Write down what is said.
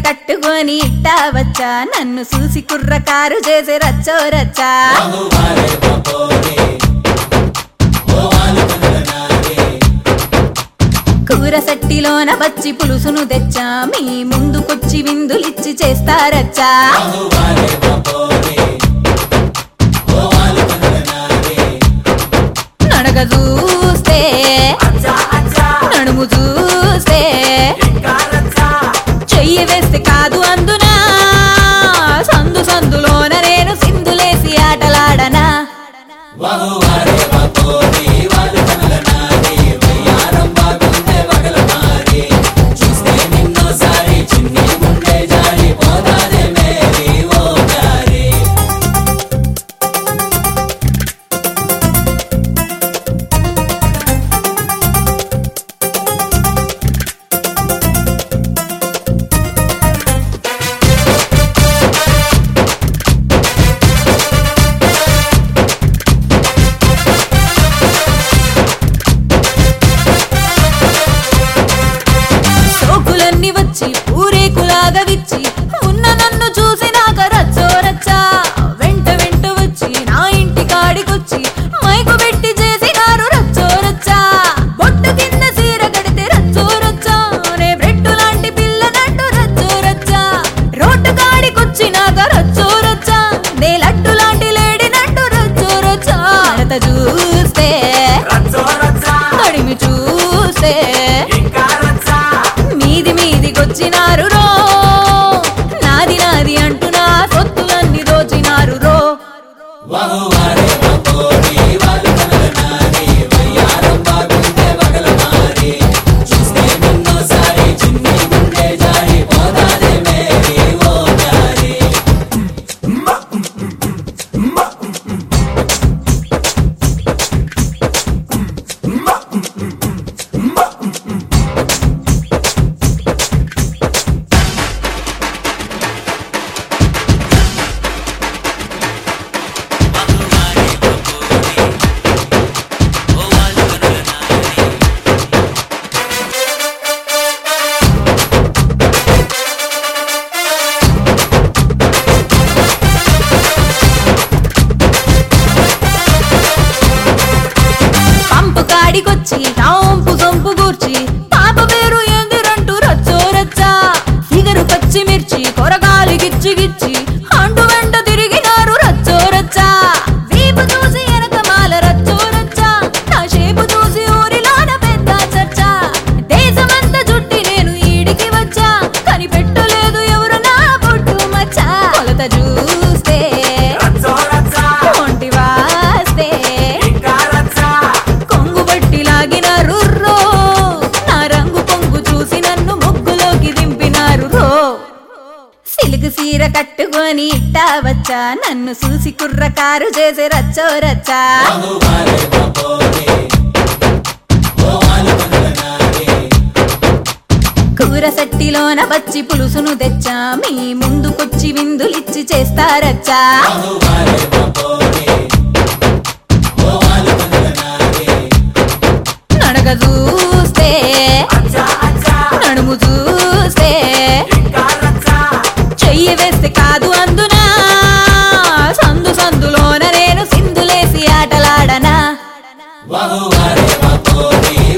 కట్టుకొని ఇట్టా వచ్చా నన్ను చూసి కుర్రకారు చేసే రచ్చో రచ్చా కూర సట్టిలోన వచ్చి పులుసును తెచ్చా మీ ముందుకొచ్చి విందులిచ్చి చేస్తారచ్చా నడక చూస్తే నడుము చూస్తే చెయ్యి వేస్తే కాదు అందునా సందు సందులోన నేను సింధులేసి ఆటలాడనా సోకులన్నీ వచ్చి ఊరేకులాగా విచ్చి ఉన్న నన్ను చూసి నాక రచ్చో రచ్చా వెంట వెంట వచ్చి నా ఇంటి కాడికొచ్చి మైకు పెట్టి చేసినారు రచ్చో రచ్చా బొట్టు కింద సీర కడితే రచ్చో రచ్చా నే బ్రెడ్ లాంటి పిల్లనట్టు రచ్చో రచ్చా రోడ్డు కాడికొచ్చినాక రచ్చో రచ్చా నే లడ్డు లాంటి లేడినట్టు రచ్చో రచ్చా మడత చూస్తే తడిమి చూస్తే మీది మీదికొచ్చినారు రో నాది నాది అంటూ నా సొత్తులన్నీ దోచినారు రో పంపు కాడికొచ్చి రాంపు సొంపు కూర్చి పాప పేరు ఎందురంటూ రచ్చో రచ్చా ఫిగరు పచ్చిమిర్చి కొరగాలి గిచ్చి గిచ్చి అంటు వెంట తిరిగినారు రచ్చో రచ్చా వీపు చూసి వెనక మాల రచ్చో రచ్చా నా షేపు చూసి ఊరిలోన పెద్ద చర్చ దేశమంతా చుట్టి నేను ఈడికి వచ్చా కనిపెట్టలేదు ఎవరు నా పొట్టు మచ్చ కొలత చూస్తే ఒంటి వాస్తే కొంగు బట్టి లాగినారు రో నా రంగు పొంగు చూసి నన్ను ముగ్గులోకి దింపినారు రో సిలుగు సీర కట్టుకొని ఇట్టా వచ్చా నన్ను చూసి కుర్రకారు చేసే రచ్చో రచ్చా కూర సట్టిలోన వచ్చి పులుసును తెచ్చా మీ ముందుకొచ్చి విందులిచ్చి చేస్తారచ్చా నడక చూస్తే నడుము చూస్తే చెయ్యి వేస్తే కాదు అందునా సందు సందులోన నేను సింధులేసి ఆటలాడనా వహు వారే వపోరి